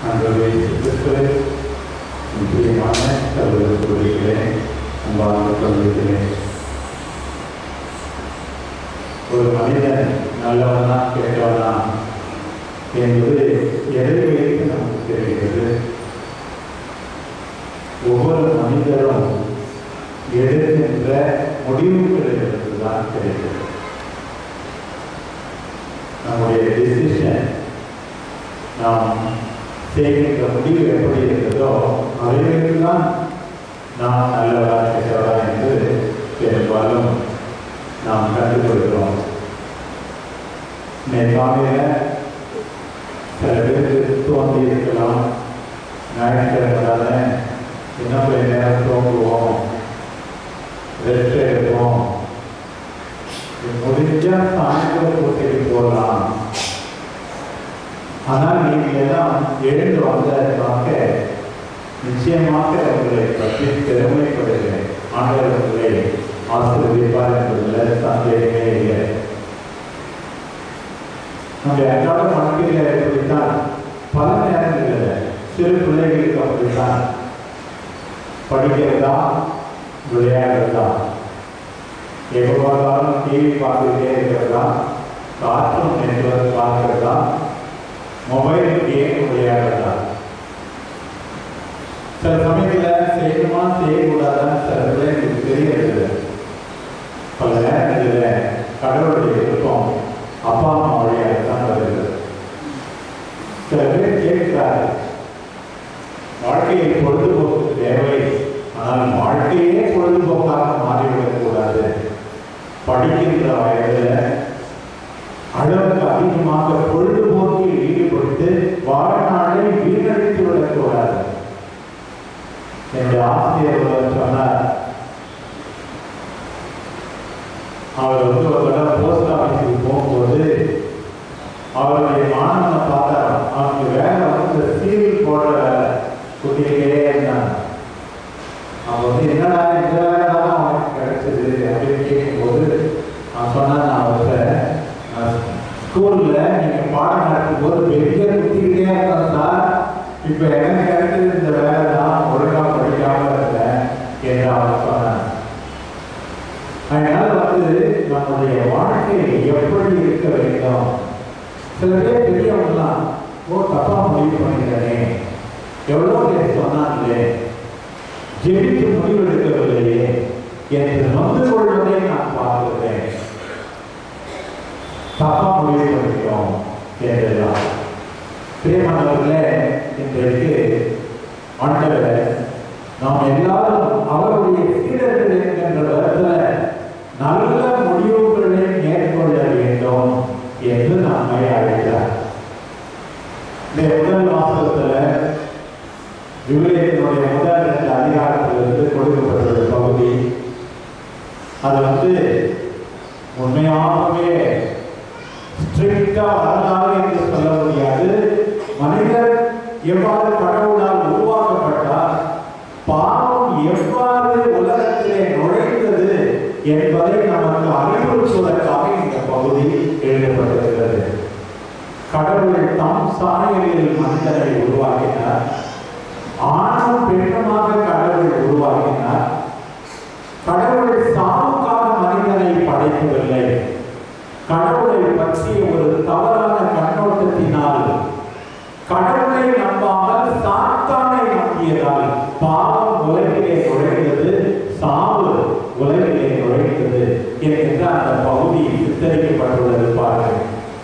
ஆண்டவரே கிறிஸ்துவே முக்கியமான கல்வி சொல்லிக்கிறேன் அன்பான சொல்லிக்கிறேன் ஒரு மனிதன் நல்லவனா கெட்டவனா என்பது எதை வைத்து நமக்கு தெரிகிறது ஒவ்வொரு மனிதரும் எடுக்கின்ற முடிவுகளிலிருந்து தான் கிடைக்கிறது நம்முடைய டிசிஷன் நாம் செய்கின்ற முடிவு எப்படி இருக்கிறதோ அவைகளுக்கு தான் நாம் நல்லவரா கெட்டவரா என்று பெரும்பாலும் நாம் கண்டுகொள்கிறோம் காலையில் சில பேருக்கு தோன்றி இருக்கலாம் ஞாயிற்றுக்கிழமை தானே இன்னும் கொஞ்ச நேரம் தூங்குவோம் ரெஸ்ட் எடுப்போம் முடிஞ்சா சாயந்தரம் பூசைக்கு போகலாம் ஆனால் நீங்கள் எல்லாம் எழுந்து வந்ததற்காக நிச்சயமாக உங்களை பற்றி பெருமைப்படுகிறேன் ஆண்டவர் உங்களை ஆசீர்வதிப்பார் என்பதில் சந்தேகமே இல்லை நம்முடைய அன்றாட வாழ்க்கையில் எப்படித்தான் பல நேரங்களில் சிறு பிள்ளைகளுக்கு அப்படித்தான் படிக்கிறதா விளையாடுறதா எப்போ பார்த்தாலும் டிவி பார்த்துக்கிட்டே இருக்கிறதா கார்ட்டூன் நெட்வொர்க் பார்க்கிறதா மொபைல் கேம் விளையாடுறதா சில சமயத்தில் செய்யணுமா செய்யக்கூடாதான்னு சில பிள்ளைங்களுக்கு தெரியறது பல நேரங்களில் கடவுளுடைய விருப்பம் அப்பா அம்மா வழியாக தான் வருகிறது சில பேர் கேட்கிறார் வாழ்க்கையை பொழுதுபோக்கு தேவை ஆனால் வாழ்க்கையே பொழுதுபோக்காக மாறிவிடக்கூடாது படிக்கின்ற வயதில் அளவுக்கு அதிகமாக பொழுதுபோக்கில் ஈடுபட்டு வாழ்நாளை வீணடித்து விடக்கூடாது என்னுடைய ஆசிரியர் ஒருவர் சொன்னார் அவர் வந்து ஒரு தடவை போஸ்ட் ஆஃபீஸுக்கு போகும்போது அவருடைய மாணவனை பார்த்தார் அவனுக்கு வேலை வந்து சீல் போடுற வேலை குட்டிக்கிட்டே இருந்தாங்க அவன் வந்து என்னடா இந்த வேலை தான் அவனுக்கு கிடைச்சது அப்படின்னு கேட்கும்போது நான் சொன்னேன் நான் அவர்கிட்ட ஸ்கூல்ல நீங்க பாடம் நடத்தும் போது பெரிய குத்திக்கிட்டே இருந்தேன் சார் இப்ப எனக்கு கிடைச்சது இந்த வேலை தான் ஒழுங்கா படிக்காம இருந்தேன் என்று அவன் சொன்னான் அதனால வந்து நம்முடைய வாழ்க்கை எப்படி இருக்க வேண்டும் சில பேர் பெரியவங்களாம் ஓ தப்பா முடிவு பண்ணிக்கிறனே எவ்வளோ பேர் சொன்னாங்களே ஜெபித்து முடிவெடுக்கவில்லையே என்று நொந்து கொள்வதை நான் பார்க்கிறேன் தப்பா முடிவு பண்ணிக்கிறோம் என்றெல்லாம் பிரியமானவர்களே இன்றைக்கு ஆண்டவர் நாம் எல்லாரும் அவருடைய சீடர்கள் என்கின்ற விதத்தில் நல்ல முடிவுகளை மேற்கொள்ள வேண்டும் என்று நம்மை அழைக்கிறார் இந்த முதல் மாசத்துல விவிலியத்தினுடைய முதல் ரெண்டு அதிகாரத்திலிருந்து கொடுக்கப்பட்டுள்ள பகுதி அது வந்து உண்மையாகவே ஸ்ட்ரிக்டா வரலாறு என்று சொல்ல முடியாது மனிதர் எவ்வாறு கடவுளால் உருவாக்கப்பட்டார் பாவம் எவ்வாறு உலகத்திலே நுழைந்தது என்பதை நமக்கு அறிவுறுத்துவதற்காக இந்த பகுதி எழுதப்பட்டிருக்கிறது கடவுள் தாம் சாயலில் மனிதனை உருவாக்கினார் ஆணும் பெண்ணுமாக கடவுள் உருவாக்கினார் கடவுள் சாவுக்காக மனிதனை படைக்கவில்லை கடவுளை பற்றிய ஒரு தவறான கண்ணோட்டத்தினால் கடவுளை நம்பாமல் சாத்தானை நம்பியதால் பாவம் உலகிலே நுழைந்தது சாவு உலகிலே நுழைந்தது என்கின்ற அந்த பகுதி சித்தரிக்கப்பட்டுள்ளது பாருங்கள்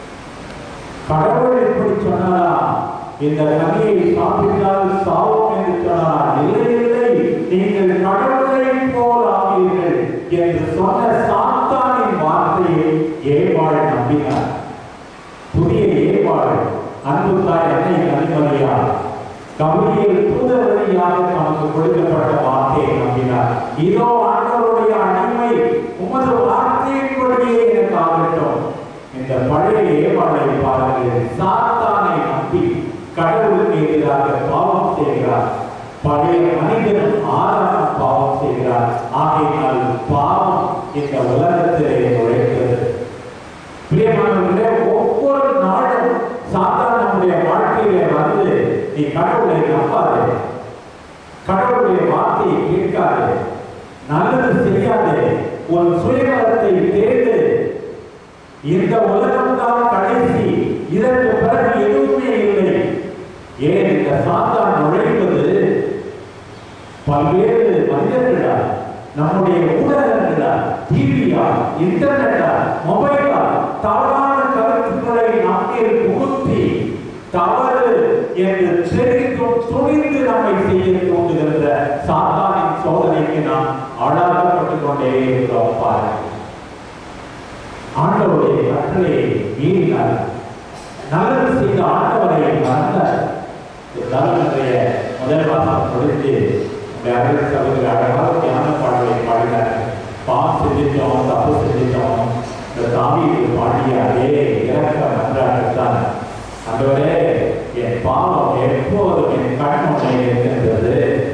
கடவுள் எப்படி சொன்னாரா இந்த கனியை சாப்பிட்டால் சாவும் என்று சொன்னார் இல்லை இல்லை நீங்கள் கடவுளை போல் ஆவீர்கள் என்று சொன்ன சாத்தானின் வார்த்தையை ஏவாள் நம்பினார் புதிய ஏவாள் அன்பு தாய் அன்னை கனிமலையா கவிதையில் தூதர் வழியாக நமக்கு கொடுக்கப்பட்ட வார்த்தையை நம்பினார் இதோ ஆண்டவருடைய அடிமை உமது வார்த்தையின்படியே எனக்கு ஆகட்டும் இந்த பழைய ஏவாளை பாருங்கள் சாத்தானை நம்பி கடவுளுக்கு எதிராக பாவம் செய்கிறார் பழைய மனிதன் ஆதாரம் பாவம் செய்கிறார் ஆகையினால் பாவம் இந்த உலகத்திலே நுழைந்தது பிரியமானவர்களே ஒவ்வொரு நாளும் சாத்தான் நம்முடைய வாழ்க்கையிலே வந்து நீ கடவுளை நம்பாதே கடவுளுடைய வார்த்தையை கேட்காதே நல்லது செய்யாதே உன் சுயநலத்தை தேடு இந்த உலகம்தான் கடைசி இதற்கு பிறகு எதுவுமே இல்லை ஏன் இந்த சாத்தான் நுழைவது பல்வேறு மனிதர்களா நம்முடைய ஊடகங்களா டிவியா இன்டர்நெட்டா மொபைலா தவறான கருத்துக்களை நம்மில் புகுத்தி தவறு என்று தெரிந்தும் துணிந்து நம்மை செய்ய தூண்டுகின்ற சாத்தானின் சோதனைக்கு நாம் ஆளாக்கப்பட்டுக் கொண்டே இருக்கிறோம் பாருங்கள் ஆண்டவருடைய கட்டளையை மீறினார் நல்லது செய்த ஆண்டவரை மறந்தார் தலைவனுடைய முதல் வாசம் முடித்து உங்களுடைய அருள் சகோதரி அழகாக தியான பாடலை பாடினார் பாவம் செஞ்சிட்டோம் தப்பு செஞ்சிட்டோம் இந்த தாவியை பாடிய அதே இறக்க நன்றாகத்தான் ஆண்டவரே என் பாவம் எப்போதும் என் கண்முனை இருக்கின்றது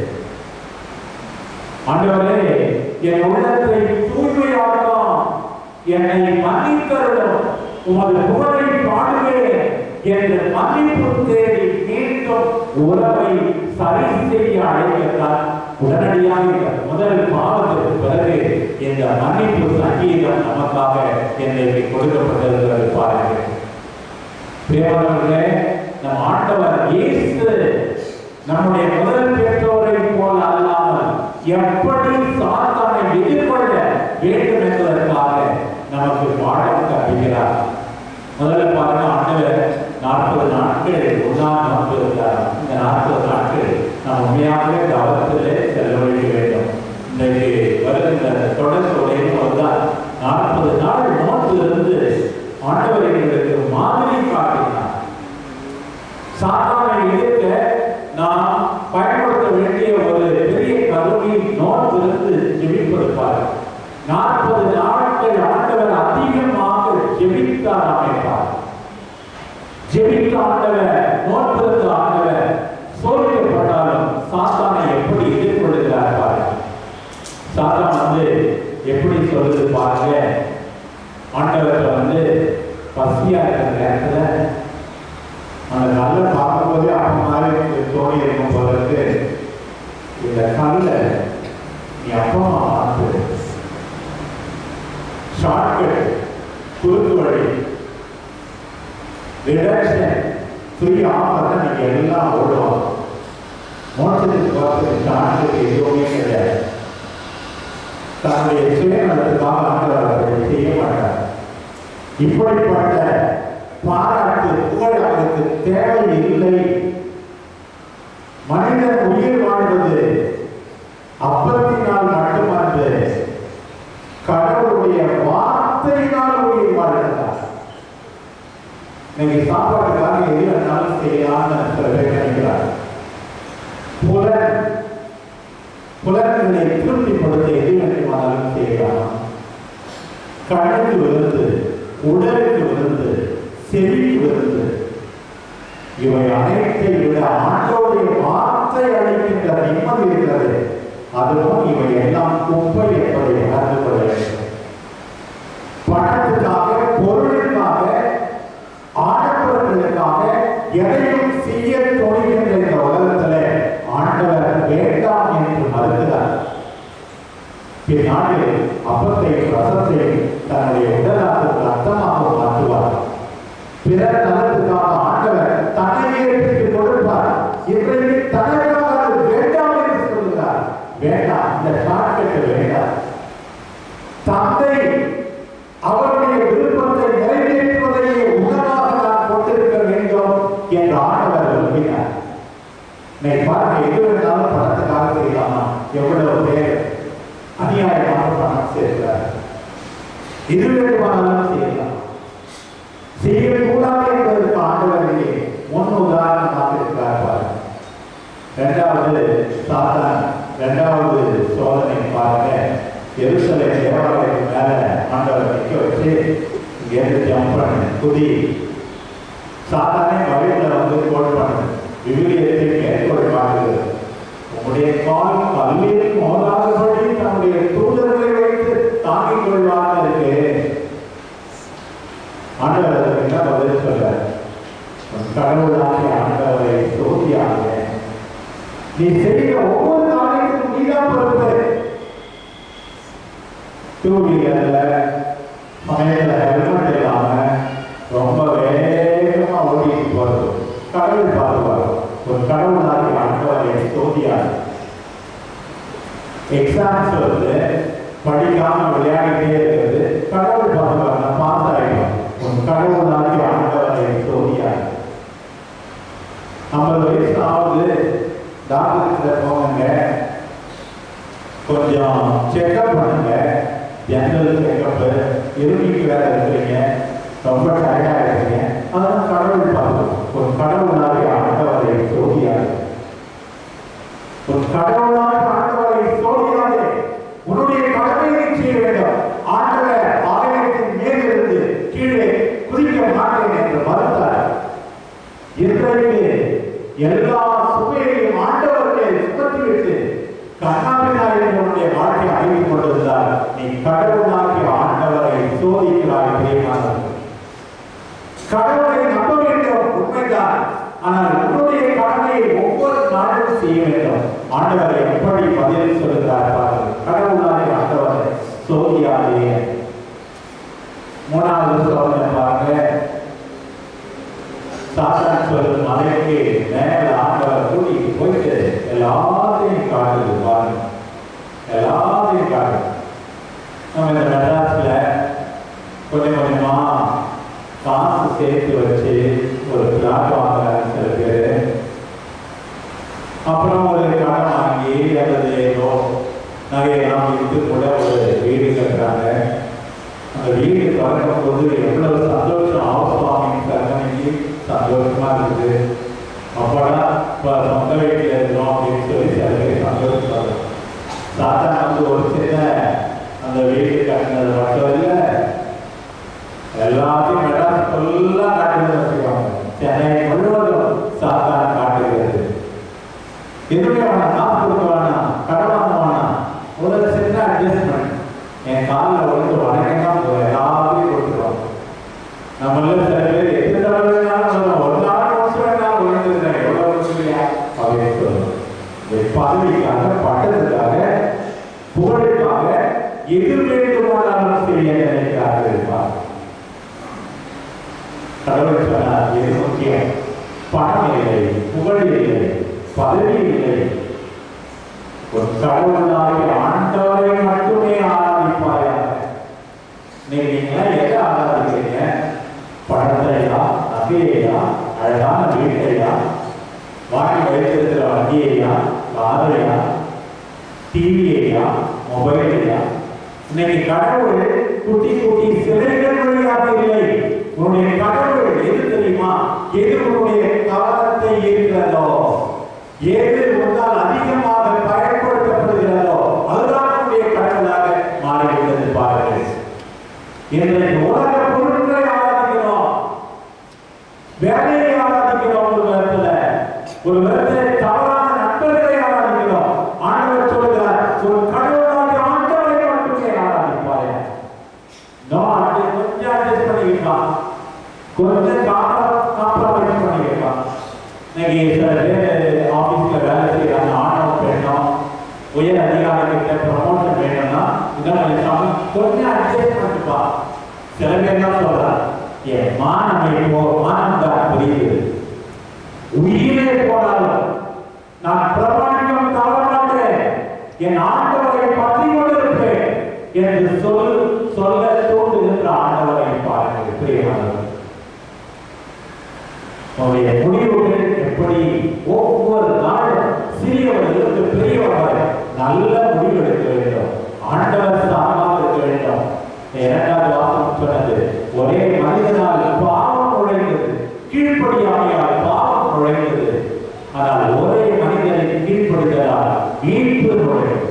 ஆண்டவரே என் உள்ளத்தை தூய்மையாக்கலாம் என்னை மன்னித்தருளும் உமது புகழை பாடுவேன் என்று மன்னிப்பு தேடி மீண்டும் உறவை சரி செய்ய அழைக்கத்தான் உடனடியாக இந்த முதல் பாவத்திற்கு பிறகு இந்த மன்னிப்பு சங்கீதம் நமக்காக என்னைக்கு கொடுக்கப்பட்டிருக்கிறது பாருங்கள் பிரியமானவர்களே நம் ஆண்டவர் இயேசு நம்முடைய முதல் பெற்றோரை போல அல்லாமல் எப்படி சாத்தானை எதிர்கொள்ள வேண்டும் என்பதற்காக நமக்கு பாடம் கற்பிக்கிறார் முதல்ல பாருங்க ஆண்டவர் நாற்பது நாட்கள் ஒன்றாம் நோன்பு இருந்தார் இந்த நாற்பது நாட்கள் நாம் உண்மையாகவே கவனத்திலே செலவழிக்க வேண்டும் இன்றைக்கு வருகின்ற தொடர் உடையும் அதுதான் நாற்பது நாள் நோன்பு இருந்து ஆண்டவர் எங்களுக்கு மாதிரி காட்டினார் சாத்தானை எதிர்க்க நாம் பயன்படுத்த வேண்டிய ஒரு பெரிய கருவி நோன்பு இருந்து ஜெபிப்பெடுப்பார் நாற்பது நாட்கள் ஆண்டவர் அதிகமாக ஜெபித்தார் அமைப்பார் ஜெபித்த ஆண்டவர் நோன்பு இருந்து ஆண்டவர் சோதிக்கப்பட்டாலும் சாத்தானை எப்படி எதிர்கொள்கிறார் பாருங்க சாத்தான் வந்து எப்படி சொல்லுது பாருங்க ஆண்டவர்கிட்ட வந்து பசியா இருக்கிற நேரத்துல அந்த கல்லை பார்க்கும்போதே அப்ப மாதிரி எனக்கு தோணி இருக்கும் போல இருக்கு இந்த கல்லை நீ அப்பா அம்மா பார்த்து ஷார்ட்கட் குறுக்கு வழி ரிடக்ஷன் ஃப்ரீ ஆஃபர் நீங்க எல்லாம் ஓடுவாங்க மோட்டத்துக்கு பார்த்து ஷார்ட்கட் எதுவுமே கிடையாது தன்னுடைய சுயநலத்துக்காக ஆண்டவர் அவர்கள் செய்ய மாட்டார் இப்படிப்பட்ட பாராட்டு புகழ் அவருக்கு தேவை இல்லை மனிதன் உயிர் வாழ்வது அப்பத்தினால் மட்டுமன்று கடவுளுடைய வார்த்தையினால் உயிர் வாழ்கிறார் நீங்க சாப்பாட்டுக்காக எது வேணாலும் செய்யலாம்னு சில பேர் நினைக்கிறார் புலன் புலன்களை திருப்திப்படுத்த எது வேண்டுமானாலும் செய்யலாம் கண்ணுக்கு விருந்து உடலுக்கு விருந்து செவிக்கு விருந்து இவை அனைத்தை விட ஆண்டோடைய வார்த்தை அளிக்கின்ற நிம்மதி இருக்கிறது அதுவும் இவை எல்லாம் குப்பை என்பதை உணர்ந்து கொள்ள வேண்டும் பணத்துக்காக பொருளுக்காக ஆடம்பரங்களுக்காக எதையும் செய்ய துணிகின்ற இந்த உலகத்துல ஆண்டவர் வேண்டாம் என்று மறுக்கிறார் பின்னாளில் அப்பத்தையும் ரசத்தையும் தன்னுடைய உடலாக ரத்தமாக மாற்றுவார் பிறர் நலத்துக்காக ஆண்டவர் தன்னையே பிரித்து கொடுப்பார் இன்றைக்கு தனக்காக அது வேண்டாம் என்று சொல்லுகிறார் வேண்டாம் இந்த ஷார்ட்கட் வேண்டாம் தந்தை அவருடைய விருப்பத்தை நிறைவேற்றுவதையே உணவாக நான் கொண்டிருக்க வேண்டும் என்று ஆண்டவர் விரும்பினார் நீ பாருங்க எது வேணாலும் பணத்துக்காக செய்யலாமா எவ்வளவு பேர் அநியாயமாக பணம் சேர்க்கிறார் இது வேண்டுமானாலும் செய்யலாம் செய்யக்கூடாது என்பதற்கு ஆண்டவர் இங்கே முன் உதாரணமாக இருக்கிறார் பாருங்க இரண்டாவது சாத்தான் இரண்டாவது சோதனை பாருங்க எருசலை தேவாலயத்துக்கு மேல ஆண்டவர் நிற்க வச்சு இங்கேருந்து ஜம்ப் பண்ணு குதி சாத்தானே வழியில் வந்து கோட் பண்ணு விவிலியத்தை மேற்கோள் பாருங்கள் உங்களுடைய கால் கல்லில் மோதாதபடி தன்னுடைய தூதர்களை வைத்து தாங்கிக் கொள்வாங்க இருக்கு ஆண்டவர் அதற்கு என்ன பதில் சொல்றார் உன் கடவுளாகிய ஆண்டவரை சோதியாக நீ செய்கிற ஒவ்வொரு காரியத்துக்கும் நீதான் பொறுப்பு டூ வீலர்ல சமயத்துல ஹெல்மெட் இல்லாம ரொம்ப வேகமா ஓட்டிட்டு போறது கடவுள் பாதுகாப்பு ஒரு கடவுளாகிய ஆண்டவரை சோதியாக எக்ஸாம்ஸ் வந்து படிக்காம விளையாடிட்டே இருக்கிறது கடவுள் பாதுகாப்பு பாஸ் ஆகிடும் உன் கடவுளாகிய ஆண்டவரை சோதியாக ஐம்பது வயசு ஆகுது டாக்டர் போங்க கொஞ்சம் செக்அப் பண்ணுங்க ஜெனரல் செக்அப் இருமிக்கு வேற இருக்கிறீங்க ரொம்ப டயர்டாக இருக்கீங்க அதான் கடவுள் பார்க்கணும் ஒரு கடவுளாக ஆண்டவரை சோதியாது ஒரு கடவுளாக ஆண்டவரை சோதியாதே உன்னுடைய கடமையை செய்ய வேண்டும் ஆண்டவர் ஆலயத்தின் மேலிருந்து கீழே குதிக்க மாட்டேன் என்று மறுத்தார் இன்றைக்கு எல்லா சுமையையும் ஆண்டவர்களை சுமத்திவிட்டு கண்ணாபினாயனுடைய வாழ்க்கை அறிவித்துக் கொண்டிருந்தார் நீ கடவுளாகிய ஆண்டவரை சோதிக்கிறாய் பிரியமானவர்களே. கடவுளை நம்ப வேண்டும் உண்மைதான் ஆனால் உன்னுடைய கடமையை ஒவ்வொரு நாளும் செய்ய வேண்டும் ஆண்டவரை எப்படி பதில் சொல்கிறார் பாருங்கள் கடவுளாகிய ஆண்டவரை சோதியாதே மூணாவது சோதனை பாருங்க சாத்தான் சொல்லும் மலைக்கு மேல ஆண்டவர் கூட்டிட்டு போயிட்டு எல்லாத்தையும் காட்டுது பாருங்க எல்லாத்தையும் காட்டுது நம்ம இந்த மெட்ராஸ்ல கொஞ்சம் கொஞ்சமா காசு சேர்த்து வச்சு ஒரு பிளாட் வாங்குறாங்க சில பேர் அப்புறம் ஒரு கடன் வாங்கி அல்லது ஏதோ நகையெல்லாம் விற்று கூட ஒரு வீடு கட்டுறாங்க அந்த வீடு திறக்கும் போது எவ்வளவு சந்தோஷம் அவசுவாமின்னு கருணைக்கு சந்தோஷமா இருக்குது அப்படா இப்போ சொந்த வீட்டில் இருக்கிறோம் அப்படின்னு சொல்லி சில பேர் சந்தோஷப்படுறோம் சாத்தா வந்து ஒரு சின்ன அந்த வீடு கட்டினது மட்டும் இல்லை எல்லாத்தையும் மெட்ராஸ் ஃபுல்லாக காட்டுறது வச்சுக்கோங்க சென்னை முழுவதும் சாத்தான் காட்டுகிறது எதுவுமே வேணாம் காசு கொடுக்க வேணாம் கடன் வாங்க வேணாம் ஒரு சின்ன அட்ஜஸ்ட்மெண்ட் என் காலில் விழுந்து வணக்கம் போதும் எல்லாத்தையும் கொடுத்துருவாங்க நம்மள சில பேர் எத்தனை தடவை வேணாலும் வரும் ஒரு நாள் வருஷம் வேணாலும் விழுந்துருந்தேன் எவ்வளோ வருஷம் இல்லையா அப்படின்னு சொல்லுவோம் இந்த பதவிக்காக பட்டத்துக்காக புகழுக்காக எது வேண்டுமானாலும் செய்ய நினைக்கிறார்கள் இருப்பார் கடவுள் சொன்னார் எது முக்கியம் பணம் இல்லை புகழ் இல்லை பதவி இல்லை ஒரு கடவுளாகிய ஆண்டவரை மட்டுமே ஆராதிப்பாயாக நீங்க எதை ஆராதிக்கிறீங்க பணத்தையா நகையையா அழகான வீட்டையா வாங்கி வைத்திருக்கிற வண்டியையா காரையா டிவியையா மொபைலையா இன்னைக்கு கடவுள் குட்டி குட்டி சிலைகள் வழியாக இல்லை உன்னுடைய கடவுள் எது தெரியுமா எது உன்னுடைய கவனத்தை இருக்கிறதோ எது உன்னால் அதிகமாக பயன்படுத்தப்படுகிறதோ அதுதான் உன்னுடைய கடவுளாக மாறிவிட்டது பாருங்கள் இன்றைக்கு உலக பொருட்களை ஆராதிக்கிறோம் வேலையை ஆராதிக்கிறோம் ஒரு விதத்துல ஒரு விதத்துல தவறான நண்பர்களை ஆராதிக்கிறோம் ஆண்டவர் சொல்கிறார் ஒரு கடவுளாகிய ஆண்டவரை மட்டுமே ஆராதிப்பாரு நோ அது கொஞ்சம் அட்ஜஸ்ட் பண்ணிக்கலாம் கொஞ்சம் காம்ப்ரமைஸ் பண்ணிக்கலாம் இன்னைக்கு சில பேர் ஆபீஸ்ல வேலை செய்யறாங்க ஆணவம் பெண்ணும் உயர் அதிகாரிகிட்ட ப்ரமோஷன் வேணும்னா இதான் சம- கொஞ்சம் அட்ஜஸ்ட் பண்ணிப்பா சில பேர் தான் சொல்றாங்க என் மானம் இப்போ மானம் தான் புரியுது உயிரே போனாலும் நான் பிரமாணிக்கம் தவற மாட்டேன் என் ஆண்டவரை பற்றி கொண்டிருப்பேன் என்று சொல் சொல்ல தூண்டுகின்ற ஆண்டவரை பாருங்கள் பிரியமானவர் அவருடைய முடிவுகள் எப்படி ஒவ்வொரு நாளும் சிறியவர்களுக்கு பெரியவர் வரை நல்ல முடிவு எடுக்க வேண்டும் ஆண்டவர் சார்பாக இருக்க வேண்டும் இரண்டாவது வாசம் சொன்னது ஒரே மனிதனால் பாவம் நுழைந்தது கீழ்ப்படியாமையால் பாவம் நுழைந்தது ஆனால் ஒரே மனிதனை கீழ்ப்படுத்தலால் மீட்பு நுழைந்தது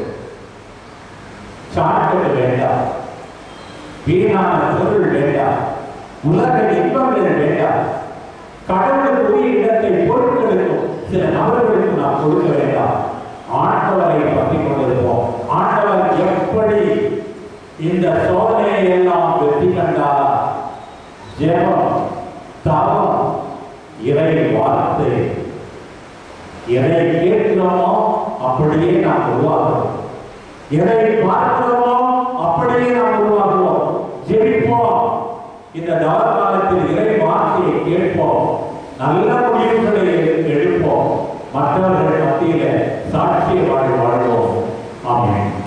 சாட்கள் வேண்டாம் வீணான பொருள் வேண்டாம் உலக இன்பங்கள் வேண்டாம் கடவுளுக்குரிய இடத்தை பொருட்களுக்கும் சில நபர்களுக்கும் நாம் கொடுக்க வேண்டாம் ஆண்டவரை பற்றி கொண்டிருப்போம் ஆண்டவர் எப்படி இந்த சோதனையை எல்லாம் வெற்றி கண்டார் ஜெபம் தவம் இறை வார்த்தை எதை கேட்கிறோமோ அப்படியே நாம் உருவாகிறோம் எதை பார்க்கிறோமோ அப்படியே நாம் உருவாகிறோம் ஜெபிப்போம் இந்த தவ காலத்தில் இறை வார்த்தையை கேட்போம் நல்ல முடிவுகளை எடுப்போம் மற்றவர்கள் மத்தியில சாட்சிய வாழ் வாழ்வோம் ஆமென்